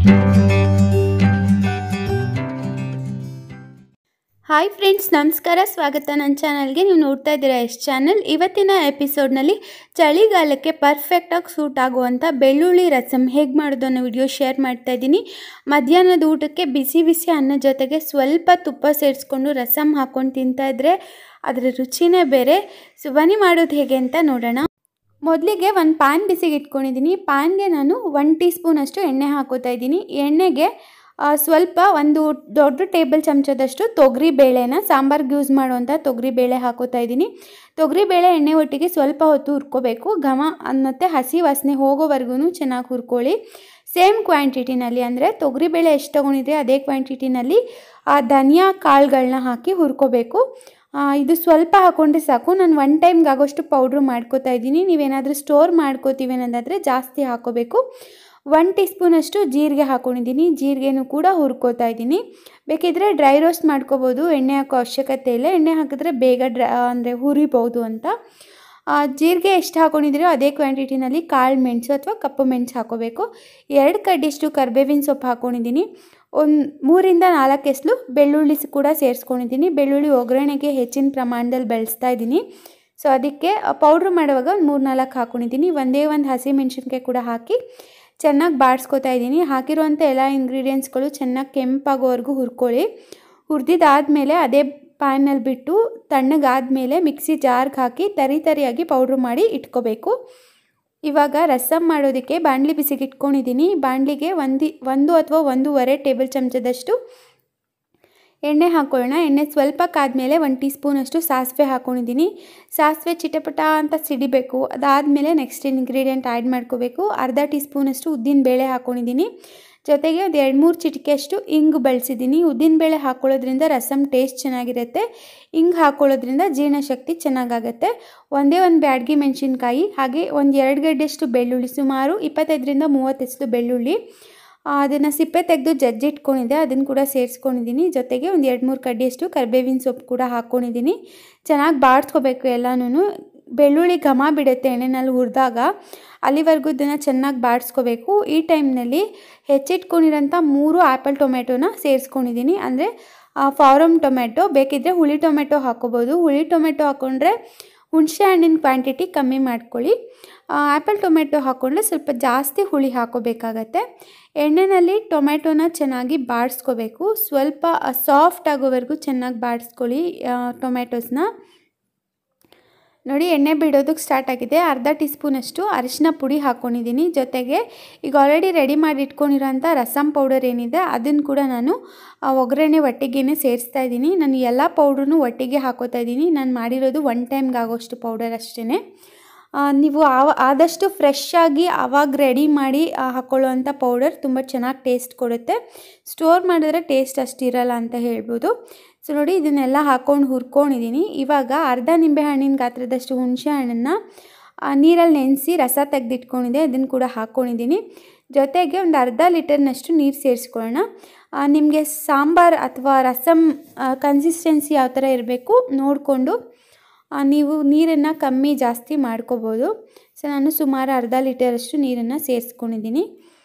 hi friends ನಮಸ್ಕಾರ ಸ್ವಾಗತ ನನ್ನ ಚಾನಲ್ಗೆ ನೀವು ನೋಡ್ತಾ ಇದ್ದೀರಾ ಎಷ್ಟು ಚಾನಲ್ ಇವತ್ತಿನ ಎಪಿಸೋಡ್ನಲ್ಲಿ ಚಳಿಗಾಲಕ್ಕೆ ಪರ್ಫೆಕ್ಟಾಗಿ ಸೂಟ್ ಆಗುವಂಥ ಬೆಳ್ಳುಳ್ಳಿ ರಸಮ್ ಹೇಗೆ ಮಾಡೋದು ಅನ್ನೋ ವಿಡಿಯೋ ಶೇರ್ ಮಾಡ್ತಾ ಇದ್ದೀನಿ ಮಧ್ಯಾಹ್ನದ ಊಟಕ್ಕೆ ಬಿಸಿ ಬಿಸಿ ಅನ್ನ ಜೊತೆಗೆ ಸ್ವಲ್ಪ ತುಪ್ಪ ಸೇರಿಸ್ಕೊಂಡು ರಸಮ್ ಹಾಕ್ಕೊಂಡು ತಿಂತಾ ಇದ್ರೆ ಅದರ ರುಚಿನೇ ಬೇರೆ ಸೊ ಬನ್ನಿ ಮಾಡೋದು ಹೇಗೆ ಅಂತ ನೋಡೋಣ ಮೊದಲಿಗೆ ಒಂದು ಪ್ಯಾನ್ ಬಿಸಿಗೆ ಇಟ್ಕೊಂಡಿದ್ದೀನಿ ಪ್ಯಾನ್ಗೆ ನಾನು ಒನ್ ಟೀ ಸ್ಪೂನಷ್ಟು ಎಣ್ಣೆ ಹಾಕೋತಾ ಇದ್ದೀನಿ ಎಣ್ಣೆಗೆ ಆ, ಸ್ವಲ್ಪ ಒಂದು ದೊಡ್ಡ ಟೇಬಲ್ ಚಮಚದಷ್ಟು ತೊಗರಿ ಬೇಳೆನ ಸಾಂಬಾರ್ಗೆ ಯೂಸ್ ಮಾಡುವಂಥ ತೊಗರಿ ಬೇಳೆ ಹಾಕೋತಾ ಇದ್ದೀನಿ ತೊಗರಿ ಬೇಳೆ ಎಣ್ಣೆ ಒಟ್ಟಿಗೆ ಸ್ವಲ್ಪ ಹೊತ್ತು ಹುರ್ಕೋಬೇಕು ಘಮ ಮತ್ತು ಹಸಿ ವಾಸನೆ ಹೋಗೋವರೆಗೂ ಚೆನ್ನಾಗಿ ಹುರ್ಕೊಳ್ಳಿ ಸೇಮ್ ಕ್ವಾಂಟಿಟಿನಲ್ಲಿ ಅಂದರೆ ತೊಗರಿಬೇಳೆ ಎಷ್ಟು ತೊಗೊಂಡಿದ್ರೆ ಅದೇ ಕ್ವಾಂಟಿಟಿನಲ್ಲಿ ಆ ಧನಿಯಾ ಕಾಳುಗಳನ್ನ ಹಾಕಿ ಹುರ್ಕೋಬೇಕು ಆ, ಇದು ಸ್ವಲ್ಪ ಹಾಕೊಂಡ್ರೆ ಸಾಕು ನಾನು ಒನ್ ಟೈಮ್ಗೆ ಆಗೋಷ್ಟು ಪೌಡ್ರ್ ಮಾಡ್ಕೋತಾ ಇದ್ದೀನಿ ನೀವೇನಾದರೂ ಸ್ಟೋರ್ ಮಾಡ್ಕೋತೀವಿ ಅನ್ನೋದಾದರೆ ಜಾಸ್ತಿ ಹಾಕೋಬೇಕು ಒನ್ ಟೀ ಸ್ಪೂನಷ್ಟು ಜೀರಿಗೆ ಹಾಕ್ಕೊಂಡಿದ್ದೀನಿ ಜೀರಿಗೆನೂ ಕೂಡ ಹುರ್ಕೋತಾ ಇದ್ದೀನಿ ಬೇಕಿದ್ದರೆ ಡ್ರೈ ರೋಸ್ಟ್ ಮಾಡ್ಕೋಬೋದು ಎಣ್ಣೆ ಹಾಕೋ ಅವಶ್ಯಕತೆ ಇಲ್ಲ ಎಣ್ಣೆ ಹಾಕಿದ್ರೆ ಬೇಗ ಡ್ರೈ ಅಂದರೆ ಹುರಿಬೋದು ಅಂತ ಆ, ಜೀರಿಗೆ ಎಷ್ಟು ಹಾಕೊಂಡಿದ್ದೀರೋ ಅದೇ ಕ್ವಾಂಟಿಟಿನಲ್ಲಿ ಕಾಳು ಮೆಣಸು ಅಥವಾ ಕಪ್ಪು ಮೆಣಸು ಹಾಕೋಬೇಕು ಎರಡು ಕಡ್ಡಿಷ್ಟು ಕರ್ಬೇವಿನ ಸೊಪ್ಪು ಹಾಕ್ಕೊಂಡಿದ್ದೀನಿ ಒಂದು ಮೂರಿಂದ ನಾಲ್ಕು ಎಸ್ಲು ಬೆಳ್ಳುಳ್ಳಿ ಸ್ ಕೂಡ ಸೇರಿಸ್ಕೊಂಡಿದ್ದೀನಿ ಬೆಳ್ಳುಳ್ಳಿ ಒಗ್ಗರಣೆಗೆ ಹೆಚ್ಚಿನ ಪ್ರಮಾಣದಲ್ಲಿ ಬಳಸ್ತಾ ಇದ್ದೀನಿ ಸೊ ಅದಕ್ಕೆ ಪೌಡ್ರ್ ಮಾಡುವಾಗ ಒಂದು ಮೂರು ನಾಲ್ಕು ಹಾಕ್ಕೊಂಡಿದ್ದೀನಿ ಒಂದೇ ಒಂದು ಹಸಿ ಮೆಣಸಿನ್ಕಾಯಿ ಕೂಡ ಹಾಕಿ ಚೆನ್ನಾಗಿ ಬಾಡಿಸ್ಕೊತಾ ಇದ್ದೀನಿ ಹಾಕಿರುವಂಥ ಎಲ್ಲ ಇಂಗ್ರೀಡಿಯೆಂಟ್ಸ್ಗಳು ಚೆನ್ನಾಗಿ ಕೆಂಪಾಗೋವರೆಗೂ ಹುರ್ಕೊಳ್ಳಿ ಹುರಿದಿದ್ದಾದಮೇಲೆ ಅದೇ ಪ್ಯಾನಲ್ಲಿ ಬಿಟ್ಟು ತಣ್ಣಗಾದಮೇಲೆ ಮಿಕ್ಸಿ ಜಾರ್ಗೆ ಹಾಕಿ ತರಿ ತರಿಯಾಗಿ ಪೌಡ್ರ್ ಮಾಡಿ ಇಟ್ಕೋಬೇಕು ಇವಾಗ ರಸಮ್ ಮಾಡೋದಕ್ಕೆ ಬಾಣಲಿ ಬಿಸಿಗೆ ಇಟ್ಕೊಂಡಿದ್ದೀನಿ ಬಾಣಲಿಗೆ ಒಂದು ಒಂದು ಅಥವಾ ಒಂದೂವರೆ ಟೇಬಲ್ ಚಮಚದಷ್ಟು ಎಣ್ಣೆ ಹಾಕ್ಕೊಳ್ಳೋಣ ಎಣ್ಣೆ ಸ್ವಲ್ಪ ಕಾದ್ಮೇಲೆ ಒಂದು ಟೀ ಸ್ಪೂನಷ್ಟು ಸಾಸಿವೆ ಹಾಕ್ಕೊಂಡಿದ್ದೀನಿ ಸಾಸಿವೆ ಚಿಟಪಟ ಅಂತ ಸಿಡಿಬೇಕು ಅದಾದಮೇಲೆ ನೆಕ್ಸ್ಟ್ ಇಂಗ್ರೀಡಿಯೆಂಟ್ ಆ್ಯಡ್ ಮಾಡ್ಕೋಬೇಕು ಅರ್ಧ ಟೀ ಸ್ಪೂನಷ್ಟು ಉದ್ದಿನ ಬೇಳೆ ಹಾಕ್ಕೊಂಡಿದ್ದೀನಿ ಜೊತೆಗೆ ಒಂದು ಎರಡು ಮೂರು ಚಿಟಿಕೆಯಷ್ಟು ಇಂಗು ಬಳಸಿದ್ದೀನಿ ಉದ್ದಿನಬೇಳೆ ಹಾಕ್ಕೊಳ್ಳೋದ್ರಿಂದ ರಸಮ್ ಟೇಸ್ಟ್ ಚೆನ್ನಾಗಿರುತ್ತೆ ಇಂಗು ಹಾಕ್ಕೊಳ್ಳೋದ್ರಿಂದ ಜೀರ್ಣಶಕ್ತಿ ಚೆನ್ನಾಗಾಗತ್ತೆ ಒಂದೇ ಒಂದು ಬ್ಯಾಡ್ಗಿ ಮೆಣಸಿನ್ಕಾಯಿ ಹಾಗೆ ಒಂದು ಎರಡು ಗಡ್ಡೆಯಷ್ಟು ಬೆಳ್ಳುಳ್ಳಿ ಸುಮಾರು ಇಪ್ಪತ್ತೈದರಿಂದ ಮೂವತ್ತೆಷ್ಟು ಬೆಳ್ಳುಳ್ಳಿ ಅದನ್ನು ಸಿಪ್ಪೆ ತೆಗೆದು ಜಜ್ಜಿಟ್ಕೊಂಡಿದ್ದೆ ಅದನ್ನು ಕೂಡ ಸೇರಿಸ್ಕೊಂಡಿದ್ದೀನಿ ಜೊತೆಗೆ ಒಂದು ಎರಡು ಮೂರು ಕಡ್ಡಿಯಷ್ಟು ಕರಿಬೇವಿನ ಸೊಪ್ಪು ಕೂಡ ಹಾಕ್ಕೊಂಡಿದ್ದೀನಿ ಚೆನ್ನಾಗಿ ಬಾಡಿಸ್ಕೋಬೇಕು ಎಲ್ಲನೂ ಬೆಳ್ಳುಳ್ಳಿ ಘಮ ಬಿಡುತ್ತೆ ಎಣ್ಣೆನಲ್ಲಿ ಹುರಿದಾಗ ಅಲ್ಲಿವರೆಗೂ ಇದನ್ನು ಚೆನ್ನಾಗಿ ಬಾಡಿಸ್ಕೋಬೇಕು ಈ ಟೈಮ್ನಲ್ಲಿ ಹೆಚ್ಚಿಟ್ಕೊಂಡಿರೋಂಥ ಮೂರು ಆ್ಯಪಲ್ ಟೊಮೆಟೊನ ಸೇರಿಸ್ಕೊಂಡಿದ್ದೀನಿ ಅಂದರೆ ಫಾರಮ್ ಟೊಮೆಟೊ ಬೇಕಿದ್ದರೆ ಹುಳಿ ಟೊಮೆಟೊ ಹಾಕ್ಕೋಬೋದು ಹುಳಿ ಟೊಮೆಟೊ ಹಾಕ್ಕೊಂಡ್ರೆ ಹುಣಸೆ ಹಣ್ಣಿನ ಕ್ವಾಂಟಿಟಿ ಕಮ್ಮಿ ಮಾಡ್ಕೊಳ್ಳಿ ಆ್ಯಪಲ್ ಟೊಮೆಟೊ ಹಾಕ್ಕೊಂಡ್ರೆ ಸ್ವಲ್ಪ ಜಾಸ್ತಿ ಹುಳಿ ಹಾಕೋಬೇಕಾಗತ್ತೆ ಎಣ್ಣೆಯಲ್ಲಿ ಟೊಮೆಟೊನ ಚೆನ್ನಾಗಿ ಬಾಡಿಸ್ಕೋಬೇಕು ಸ್ವಲ್ಪ ಸಾಫ್ಟ್ ಆಗೋವರೆಗೂ ಚೆನ್ನಾಗಿ ಬಾಡಿಸ್ಕೊಳ್ಳಿ ಟೊಮೆಟೊಸ್ನ ನೋಡಿ ಎಣ್ಣೆ ಬಿಡೋದಕ್ಕೆ ಸ್ಟಾರ್ಟ್ ಆಗಿದೆ ಅರ್ಧ ಟೀ ಸ್ಪೂನಷ್ಟು ಅರಿಶಿನ ಪುಡಿ ಹಾಕ್ಕೊಂಡಿದ್ದೀನಿ ಜೊತೆಗೆ ಈಗ ಆಲ್ರೆಡಿ ರೆಡಿ ಮಾಡಿ ಇಟ್ಕೊಂಡಿರೋಂಥ ರಸಮ್ ಪೌಡರ್ ಏನಿದೆ ಅದನ್ನು ಕೂಡ ನಾನು ಆ ಒಗ್ಗರಣೆ ಒಟ್ಟಿಗೆ ಸೇರಿಸ್ತಾ ಇದ್ದೀನಿ ನಾನು ಎಲ್ಲ ಪೌಡ್ರೂ ಒಟ್ಟಿಗೆ ಹಾಕೋತಾ ಇದ್ದೀನಿ ನಾನು ಮಾಡಿರೋದು ಒನ್ ಟೈಮ್ಗೆ ಆಗೋಷ್ಟು ಪೌಡರ್ ಅಷ್ಟೇ ನೀವು ಆವ ಆದಷ್ಟು ಫ್ರೆಶ್ ಆಗಿ ಆವಾಗ ರೆಡಿ ಮಾಡಿ ಆ, ಹಾಕ್ಕೊಳ್ಳೋವಂಥ ಪೌಡರ್ ತುಂಬ ಚೆನ್ನಾಗಿ ಟೇಸ್ಟ್ ಕೊಡುತ್ತೆ ಸ್ಟೋರ್ ಮಾಡಿದ್ರೆ ಟೇಸ್ಟ್ ಅಷ್ಟಿರಲ್ಲ ಅಂತ ಹೇಳ್ಬೋದು ಸೊ ನೋಡಿ ಇದನ್ನೆಲ್ಲ ಹಾಕ್ಕೊಂಡು ಹುರ್ಕೊಂಡಿದ್ದೀನಿ ಇವಾಗ ಅರ್ಧ ನಿಂಬೆಹಣ್ಣಿನ ಗಾತ್ರದಷ್ಟು ಹುಣಸೆ ಹಣ್ಣನ್ನು ನೀರಲ್ಲಿ ನೆನೆಸಿ ರಸ ತೆಗೆದಿಟ್ಕೊಂಡಿದ್ದೆ ಅದನ್ನು ಕೂಡ ಹಾಕ್ಕೊಂಡಿದ್ದೀನಿ ಜೊತೆಗೆ ಒಂದು ಅರ್ಧ ಲೀಟರ್ನಷ್ಟು ನೀರು ಸೇರಿಸ್ಕೊಳ್ಳೋಣ ನಿಮಗೆ ಸಾಂಬಾರು ಅಥವಾ ರಸಮ್ ಕನ್ಸಿಸ್ಟೆನ್ಸಿ ಯಾವ ಥರ ಇರಬೇಕು ನೋಡಿಕೊಂಡು ನೀವು ನೀರನ್ನು ಕಮ್ಮಿ ಜಾಸ್ತಿ ಮಾಡ್ಕೋಬೋದು ಸೊ ನಾನು ಸುಮಾರು ಅರ್ಧ ಲೀಟರಷ್ಟು ನೀರನ್ನು ಸೇರಿಸ್ಕೊಂಡಿದ್ದೀನಿ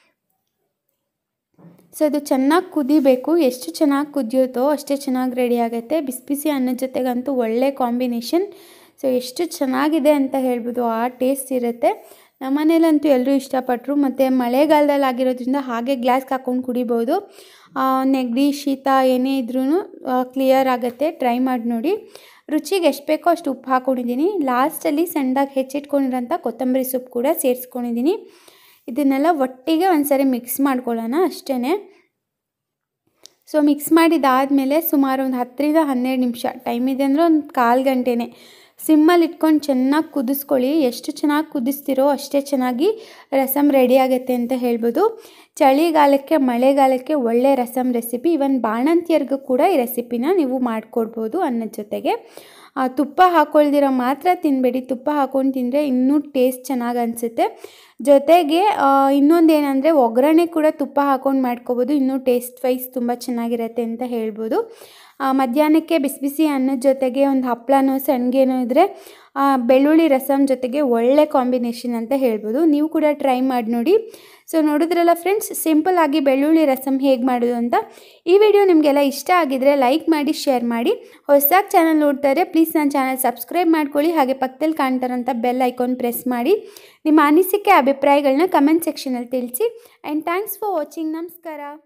ಸೊ ಅದು ಚೆನ್ನಾಗಿ ಕುದಿಬೇಕು ಎಷ್ಟು ಚೆನ್ನಾಗಿ ಕುದಿಯುತ್ತೋ ಅಷ್ಟೇ ಚೆನ್ನಾಗಿ ರೆಡಿ ಆಗುತ್ತೆ ಬಿಸಿ ಬಿಸಿ ಅನ್ನದ ಜೊತೆಗಂತೂ ಒಳ್ಳೆ ಕಾಂಬಿನೇಷನ್ ಸೊ ಎಷ್ಟು ಚೆನ್ನಾಗಿದೆ ಅಂತ ಹೇಳ್ಬೋದು ಆ ಟೇಸ್ಟ್ ಇರುತ್ತೆ ನಮ್ಮ ಮನೇಲಂತೂ ಎಲ್ಲರೂ ಇಷ್ಟಪಟ್ಟರು ಮತ್ತು ಮಳೆಗಾಲದಲ್ಲಿ ಆಗಿರೋದ್ರಿಂದ ಹಾಗೆ ಗ್ಲಾಸ್ಗೆ ಹಾಕ್ಕೊಂಡು ಕುಡಿಬೋದು ಆ, ನೆಗಡಿ ಶೀತ ಏನೇ ಇದ್ರೂ ಕ್ಲಿಯರ್ ಆಗುತ್ತೆ ಟ್ರೈ ಮಾಡಿ ನೋಡಿ ರುಚಿಗೆ ಎಷ್ಟು ಬೇಕೋ ಅಷ್ಟು ಉಪ್ಪು ಹಾಕ್ಕೊಂಡಿದ್ದೀನಿ ಲಾಸ್ಟಲ್ಲಿ ಸಣ್ಣದಾಗಿ ಹೆಚ್ಚಿಟ್ಕೊಂಡಿರೋಂಥ ಕೊತ್ತಂಬರಿ ಸೊಪ್ಪು ಕೂಡ ಸೇರಿಸ್ಕೊಂಡಿದ್ದೀನಿ ಇದನ್ನೆಲ್ಲ ಒಟ್ಟಿಗೆ ಒಂದ್ಸರಿ ಮಿಕ್ಸ್ ಮಾಡ್ಕೊಳ್ಳೋಣ ಅಷ್ಟೇ ಸೊ ಮಿಕ್ಸ್ ಮಾಡಿದಾದಮೇಲೆ ಸುಮಾರು ಒಂದು ಹತ್ತರಿಂದ ಹನ್ನೆರಡು ನಿಮಿಷ ಟೈಮ್ ಇದೆ ಅಂದರೆ ಒಂದು ಕಾಲು ಗಂಟೆನೇ ಸಿಮ್ಮಲ್ಲಿ ಇಟ್ಕೊಂಡು ಚೆನ್ನಾಗಿ ಕುದಿಸ್ಕೊಳ್ಳಿ ಎಷ್ಟು ಚೆನ್ನಾಗಿ ಕುದಿಸ್ತಿರೋ ಅಷ್ಟೇ ಚೆನ್ನಾಗಿ ರಸಮ್ ರೆಡಿ ಆಗುತ್ತೆ ಅಂತ ಹೇಳ್ಬೋದು ಚಳಿಗಾಲಕ್ಕೆ ಮಳೆಗಾಲಕ್ಕೆ ಒಳ್ಳೆ ರಸಮ್ ರೆಸಿಪಿ ಇವನ್ ಬಾಣಂತಿಯರ್ಗೂ ಕೂಡ ಈ ರೆಸಿಪಿನ ನೀವು ಮಾಡಿಕೊಡ್ಬೋದು ಅನ್ನದ ಜೊತೆಗೆ ಆ, ತುಪ್ಪ ಹಾಕ್ಕೊಳ್ದಿರೋ ಮಾತ್ರ ತಿನ್ನಬೇಡಿ ತುಪ್ಪ ಹಾಕ್ಕೊಂಡು ತಿಂದರೆ ಇನ್ನೂ ಟೇಸ್ಟ್ ಚೆನ್ನಾಗಿ ಅನಿಸುತ್ತೆ ಜೊತೆಗೆ ಇನ್ನೊಂದು ಏನಂದರೆ ಒಗ್ಗರಣೆ ಕೂಡ ತುಪ್ಪ ಹಾಕ್ಕೊಂಡು ಮಾಡ್ಕೋಬೋದು ಇನ್ನೂ ಟೇಸ್ಟ್ ವೈಸ್ ತುಂಬ ಚೆನ್ನಾಗಿರುತ್ತೆ ಅಂತ ಹೇಳ್ಬೋದು ಆ, ಮಧ್ಯಾಹ್ನಕ್ಕೆ ಬಿಸಿ ಬಿಸಿ ಅನ್ನದ ಜೊತೆಗೆ ಒಂದು ಹಪ್ಪಳನೋ ಸಣ್ಗೆನೋ ಇದ್ದರೆ ಬೆಳ್ಳುಳ್ಳಿ ರಸಮ್ ಜೊತೆಗೆ ಒಳ್ಳೆ ಕಾಂಬಿನೇಷನ್ ಅಂತ ಹೇಳ್ಬೋದು ನೀವು ಕೂಡ ಟ್ರೈ ಮಾಡಿ ನೋಡಿ ಸೊ ನೋಡಿದ್ರಲ್ಲ ಫ್ರೆಂಡ್ಸ್ ಸಿಂಪಲ್ ಆಗಿ ಬೆಳ್ಳುಳ್ಳಿ ರಸಮ್ ಹೇಗೆ ಮಾಡೋದು ಅಂತ ಈ ವಿಡಿಯೋ ನಿಮಗೆಲ್ಲ ಇಷ್ಟ ಆಗಿದ್ರೆ ಲೈಕ್ ಮಾಡಿ ಶೇರ್ ಮಾಡಿ ಹೊಸದಾಗಿ ಚಾನಲ್ ನೋಡ್ತಾರೆ ಪ್ಲೀಸ್ ನನ್ನ ಚಾನಲ್ ಸಬ್ಸ್ಕ್ರೈಬ್ ಮಾಡ್ಕೊಳ್ಳಿ ಹಾಗೆ ಪಕ್ಕದಲ್ಲಿ ಕಾಣ್ತಾರಂಥ ಬೆಲ್ ಐಕಾನ್ ಪ್ರೆಸ್ ಮಾಡಿ ನಿಮ್ಮ ಅನಿಸಿಕೆ ಅಭಿಪ್ರಾಯಗಳನ್ನ ಕಮೆಂಟ್ ಸೆಕ್ಷನಲ್ಲಿ ತಿಳಿಸಿ ಆ್ಯಂಡ್ ಥ್ಯಾಂಕ್ಸ್ ಫಾರ್ ವಾಚಿಂಗ್ ನಮಸ್ಕಾರ